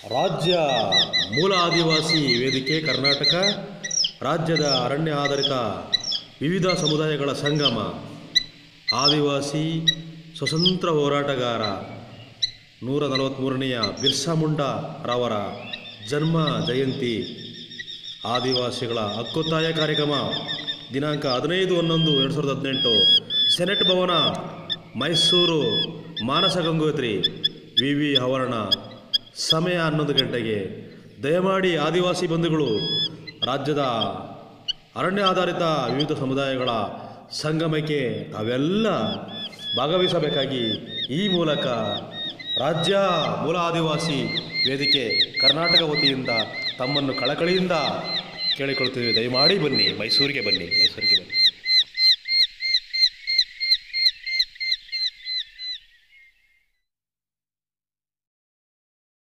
ರಾಜ್ಯ ಮೂಲ ಆದಿವಾಸಿ ವೇದಿಕೆ ಕರ್ನಾಟಕ ರಾಜ್ಯದ ಅರಣ್ಯ ಆಧಾರಿತ ವಿವಿಧ ಸಮುದಾಯಗಳ ಸಂಗಮ ಆದಿವಾಸಿ ಸ್ವತಂತ್ರ ಹೋರಾಟಗಾರ ನೂರ ನಲವತ್ತ್ಮೂರನೆಯ ಬಿರ್ಸಾ ಮುಂಡಾ ರವರ ಜನ್ಮ ಜಯಂತಿ ಆದಿವಾಸಿಗಳ ಹಕ್ಕೊತ್ತಾಯ ಕಾರ್ಯಕ್ರಮ ದಿನಾಂಕ ಹದಿನೈದು ಹನ್ನೊಂದು ಎರಡು ಸಾವಿರದ ಹದಿನೆಂಟು ಸೆನೆಟ್ ಭವನ ಮೈಸೂರು ಮಾನಸ ಗಂಗೋತ್ರಿ ವಿ ವಿ ಆವರಣ ಸಮಯ ಹನ್ನೊಂದು ಗಂಟೆಗೆ ದಯಮಾಡಿ ಆದಿವಾಸಿ ಬಂಧುಗಳು ರಾಜ್ಯದ ಅರಣ್ಯ ಆಧಾರಿತ ವಿವಿಧ ಸಮುದಾಯಗಳ ಸಂಗಮಕ್ಕೆ ತಾವೆಲ್ಲ ಭಾಗವಹಿಸಬೇಕಾಗಿ ಈ ಮೂಲಕ ರಾಜ್ಯ ಮೂಲ ಆದಿವಾಸಿ ವೇದಿಕೆ ಕರ್ನಾಟಕ ವತಿಯಿಂದ ತಮ್ಮನ್ನು ಕಳಕಳಿಯಿಂದ ಕೇಳಿಕೊಳ್ತೀವಿ ದಯಮಾಡಿ ಬನ್ನಿ ಮೈಸೂರಿಗೆ ಬನ್ನಿ ಮೈಸೂರಿಗೆ ಬನ್ನಿ